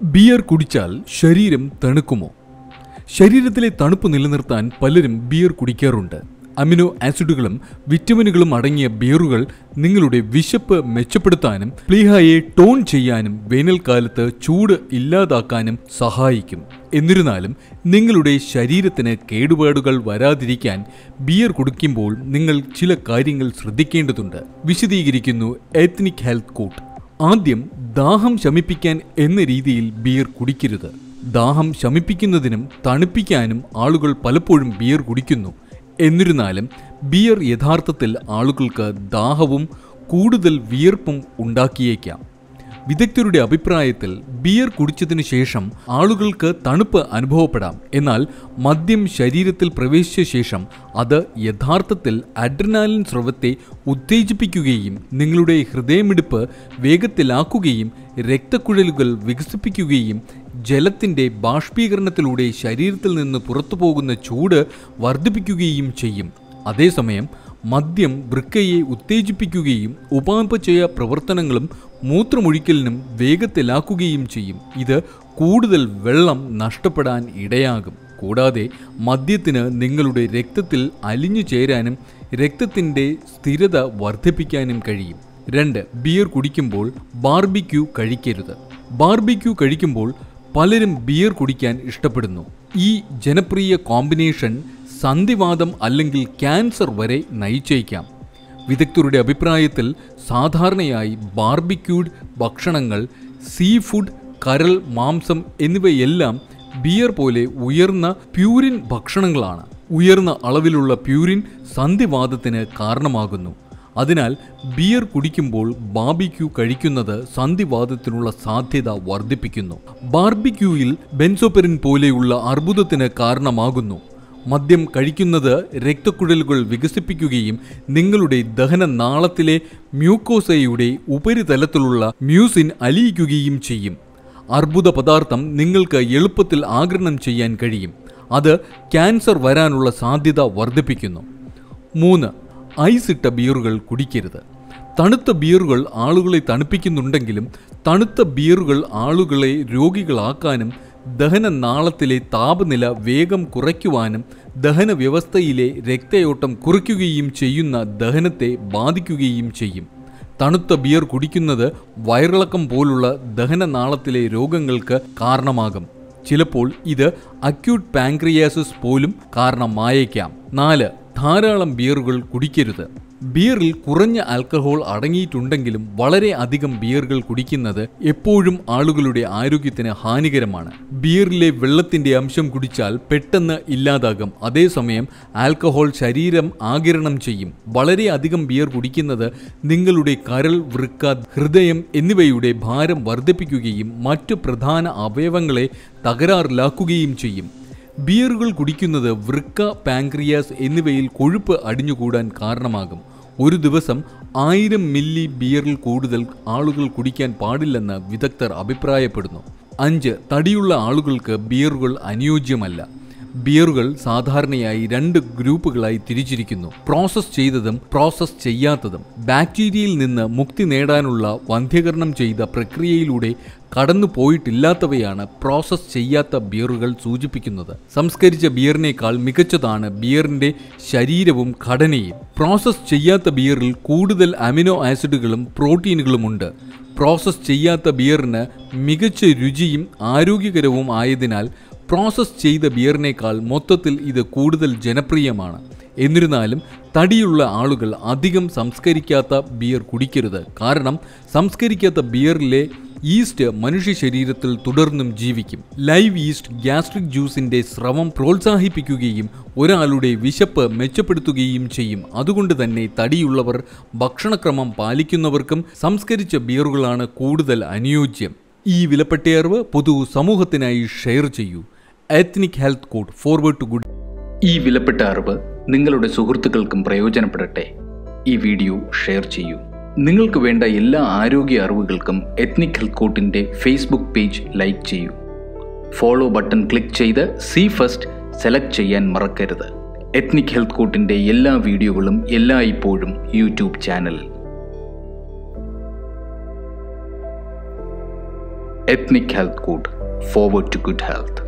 beer കുടിച്ചാൽ ശരീരം തണുക്കുമോ ശരീരത്തിലെ തണുപ്പ് നിലനിർത്താൻ പലരും ബിയർ കുടിക്കാറുണ്ട് അമിനോ ആസിഡുകളും വിറ്റമിനുകളും അടങ്ങിയ ബിയറുകൾ നിങ്ങളുടെ വിശപ്പ് മെച്ചപ്പെടുത്താനും പ്ലീഹയെ ടോൺ ചെയ്യാനും വേനൽക്കാലത്ത് ചൂട് ഇല്ലാതാക്കാനും സഹായിക്കും എന്നിരുന്നാലും നിങ്ങളുടെ ശരീരത്തിന് കേടുപാടുകൾ വരാതിരിക്കാൻ ബിയർ കുടിക്കുമ്പോൾ നിങ്ങൾ ചില കാര്യങ്ങൾ ശ്രദ്ധിക്കേണ്ടതുണ്ട് വിശദീകരിക്കുന്നു എത്നിക് ഹെൽത്ത് കോട്ട് ആദ്യം ദാഹം ശമിപ്പിക്കാൻ എന്ന രീതിയിൽ ബിയർ കുടിക്കരുത് ദാഹം ശമിപ്പിക്കുന്നതിനും തണുപ്പിക്കാനും ആളുകൾ പലപ്പോഴും ബിയർ കുടിക്കുന്നു എന്നിരുന്നാലും ബിയർ യഥാർത്ഥത്തിൽ ആളുകൾക്ക് ദാഹവും കൂടുതൽ വിയർപ്പും ഉണ്ടാക്കിയേക്കാം വിദഗ്ധരുടെ അഭിപ്രായത്തിൽ ബിയർ കുടിച്ചതിന് ശേഷം ആളുകൾക്ക് തണുപ്പ് അനുഭവപ്പെടാം എന്നാൽ മദ്യം ശരീരത്തിൽ പ്രവേശിച്ച ശേഷം അത് യഥാർത്ഥത്തിൽ അഡ്രിനാലിൻ സ്രവത്തെ ഉത്തേജിപ്പിക്കുകയും നിങ്ങളുടെ ഹൃദയമിടിപ്പ് വേഗത്തിലാക്കുകയും രക്തക്കുഴലുകൾ വികസിപ്പിക്കുകയും ജലത്തിൻ്റെ ബാഷ്പീകരണത്തിലൂടെ ശരീരത്തിൽ നിന്ന് പുറത്തു പോകുന്ന ചൂട് വർദ്ധിപ്പിക്കുകയും ചെയ്യും അതേസമയം മദ്യം വൃക്കയെ ഉത്തേജിപ്പിക്കുകയും ഉപാപചയ പ്രവർത്തനങ്ങളും മൂത്രമൊഴിക്കലിനും വേഗത്തിലാക്കുകയും ചെയ്യും ഇത് കൂടുതൽ വെള്ളം നഷ്ടപ്പെടാൻ ഇടയാകും കൂടാതെ മദ്യത്തിന് നിങ്ങളുടെ രക്തത്തിൽ അലിഞ്ഞു ചേരാനും രക്തത്തിൻ്റെ സ്ഥിരത വർദ്ധിപ്പിക്കാനും കഴിയും രണ്ട് ബിയർ കുടിക്കുമ്പോൾ ബാർബിക്യൂ കഴിക്കരുത് ബാർബിക്യൂ കഴിക്കുമ്പോൾ പലരും ബിയർ കുടിക്കാൻ ഇഷ്ടപ്പെടുന്നു ഈ ജനപ്രിയ കോമ്പിനേഷൻ സന്ധിവാദം അല്ലെങ്കിൽ ക്യാൻസർ വരെ നയിച്ചേക്കാം വിദഗ്ധരുടെ അഭിപ്രായത്തിൽ സാധാരണയായി ബാർബിക്യൂഡ് ഭക്ഷണങ്ങൾ സീ ഫുഡ് കരൾ മാംസം എന്നിവയെല്ലാം ബിയർ പോലെ ഉയർന്ന പ്യൂരിൻ ഭക്ഷണങ്ങളാണ് ഉയർന്ന അളവിലുള്ള പ്യൂരിൻ സന്ധിവാദത്തിന് കാരണമാകുന്നു അതിനാൽ ബിയർ കുടിക്കുമ്പോൾ ബാർബിക്യൂ കഴിക്കുന്നത് സന്ധിവാദത്തിനുള്ള സാധ്യത വർദ്ധിപ്പിക്കുന്നു ബാർബിക്യൂയിൽ ബെൻസോപെറിൻ പോലെയുള്ള അർബുദത്തിന് കാരണമാകുന്നു മദ്യം കഴിക്കുന്നത് രക്തക്കുഴലുകൾ വികസിപ്പിക്കുകയും നിങ്ങളുടെ ദഹന നാളത്തിലെ മ്യൂക്കോസയുടെ ഉപരിതലത്തിലുള്ള മ്യൂസിൻ അലിയിക്കുകയും ചെയ്യും അർബുദ പദാർത്ഥം നിങ്ങൾക്ക് എളുപ്പത്തിൽ ആഗിരണം ചെയ്യാൻ കഴിയും അത് ക്യാൻസർ വരാനുള്ള സാധ്യത വർദ്ധിപ്പിക്കുന്നു മൂന്ന് ഐസ് ഇട്ട ബിയറുകൾ കുടിക്കരുത് തണുത്ത ബിയറുകൾ ആളുകളെ തണുപ്പിക്കുന്നുണ്ടെങ്കിലും തണുത്ത ബിയറുകൾ ആളുകളെ രോഗികളാക്കാനും ദഹന നാളത്തിലെ താപനില വേഗം കുറയ്ക്കുവാനും ദഹന വ്യവസ്ഥയിലെ രക്തയോട്ടം കുറയ്ക്കുകയും ചെയ്യുന്ന ദഹനത്തെ ബാധിക്കുകയും ചെയ്യും തണുത്ത ബിയർ കുടിക്കുന്നത് വയറിളക്കം പോലുള്ള ദഹനനാളത്തിലെ രോഗങ്ങൾക്ക് കാരണമാകും ചിലപ്പോൾ ഇത് അക്യൂട്ട് പാങ്ക്രിയാസിസ് പോലും കാരണമായേക്കാം നാല് ധാരാളം ബിയറുകൾ കുടിക്കരുത് ബിയറിൽ കുറഞ്ഞ ആൽക്കഹോൾ അടങ്ങിയിട്ടുണ്ടെങ്കിലും വളരെ അധികം ബിയറുകൾ കുടിക്കുന്നത് എപ്പോഴും ആളുകളുടെ ആരോഗ്യത്തിന് ഹാനികരമാണ് ബിയറിലെ വെള്ളത്തിന്റെ അംശം കുടിച്ചാൽ പെട്ടെന്ന് ഇല്ലാതാകും അതേസമയം ആൽക്കഹോൾ ശരീരം ആകിരണം ചെയ്യും വളരെ അധികം ബിയർ കുടിക്കുന്നത് നിങ്ങളുടെ കരൾ വൃക്ക ഹൃദയം എന്നിവയുടെ ഭാരം വർദ്ധിപ്പിക്കുകയും മറ്റു പ്രധാന അവയവങ്ങളെ തകരാറിലാക്കുകയും ചെയ്യും ബിയറുകൾ കുടിക്കുന്നത് വൃക്ക പാങ്ക്രിയാസ് എന്നിവയിൽ കൊഴുപ്പ് അടിഞ്ഞുകൂടാൻ കാരണമാകും ഒരു ദിവസം ആയിരം മില്ലി ബിയറിൽ കൂടുതൽ ആളുകൾ കുടിക്കാൻ പാടില്ലെന്ന് വിദഗ്ധർ അഭിപ്രായപ്പെടുന്നു അഞ്ച് തടിയുള്ള ആളുകൾക്ക് ബിയറുകൾ അനുയോജ്യമല്ല ബിയറുകൾ സാധാരണയായി രണ്ട് ഗ്രൂപ്പുകളായി തിരിച്ചിരിക്കുന്നു പ്രോസസ് ചെയ്തതും പ്രോസസ് ചെയ്യാത്തതും ബാക്ടീരിയയിൽ നിന്ന് മുക്തി നേടാനുള്ള വന്ധ്യകരണം ചെയ്ത പ്രക്രിയയിലൂടെ കടന്നു പോയിട്ടില്ലാത്തവയാണ് പ്രോസസ് ചെയ്യാത്ത ബിയറുകൾ സൂചിപ്പിക്കുന്നത് സംസ്കരിച്ച ബിയറിനേക്കാൾ മികച്ചതാണ് ബിയറിന്റെ ശരീരവും ഘടനയും പ്രോസസ് ചെയ്യാത്ത ബിയറിൽ കൂടുതൽ അമിനോ ആസിഡുകളും പ്രോട്ടീനുകളുമുണ്ട് പ്രോസസ് ചെയ്യാത്ത ബിയറിന് മികച്ച രുചിയും ആരോഗ്യകരവും ആയതിനാൽ പ്രോസസ് ചെയ്ത ബിയറിനേക്കാൾ മൊത്തത്തിൽ ഇത് കൂടുതൽ ജനപ്രിയമാണ് എന്നിരുന്നാലും തടിയുള്ള ആളുകൾ അധികം സംസ്കരിക്കാത്ത ബിയർ കുടിക്കരുത് കാരണം സംസ്കരിക്കാത്ത ബിയറിലെ ഈസ്റ്റ് മനുഷ്യ ശരീരത്തിൽ തുടർന്നും ജീവിക്കും ലൈവ് ഈസ്റ്റ് ഗ്യാസ്ട്രിക് ജ്യൂസിന്റെ സ്രവം പ്രോത്സാഹിപ്പിക്കുകയും ഒരാളുടെ വിശപ്പ് മെച്ചപ്പെടുത്തുകയും ചെയ്യും അതുകൊണ്ട് തന്നെ തടിയുള്ളവർ ഭക്ഷണക്രമം പാലിക്കുന്നവർക്കും സംസ്കരിച്ച ബിയറുകളാണ് കൂടുതൽ അനുയോജ്യം ഈ വിലപ്പെട്ട അറിവ് പൊതു സമൂഹത്തിനായി ഷെയർ ചെയ്യൂ ethnic health code forward to good ഈ വിലപ്പെട്ട അറിവ് നിങ്ങളുടെ സുഹൃത്തുക്കൾക്കും പ്രയോജനപ്പെടട്ടെ ഈ വീഡിയോ ഷെയർ ചെയ്യൂ നിങ്ങൾക്ക് വേണ്ട എല്ലാ ആരോഗ്യ അറിവുകൾക്കും എത്നിക് ഹെൽത്ത് കോട്ടിൻ്റെ ഫേസ്ബുക്ക് പേജ് ലൈക്ക് ചെയ്യൂ ഫോളോ ബട്ടൺ ക്ലിക്ക് ചെയ്ത് സി ഫസ്റ്റ് സെലക്ട് ചെയ്യാൻ മറക്കരുത് എത്നിക് ഹെൽത്ത് കോട്ടിൻ്റെ എല്ലാ വീഡിയോകളും എല്ലാ ഇപ്പോഴും യൂട്യൂബ് ചാനലിൽ ethnic health code forward to good health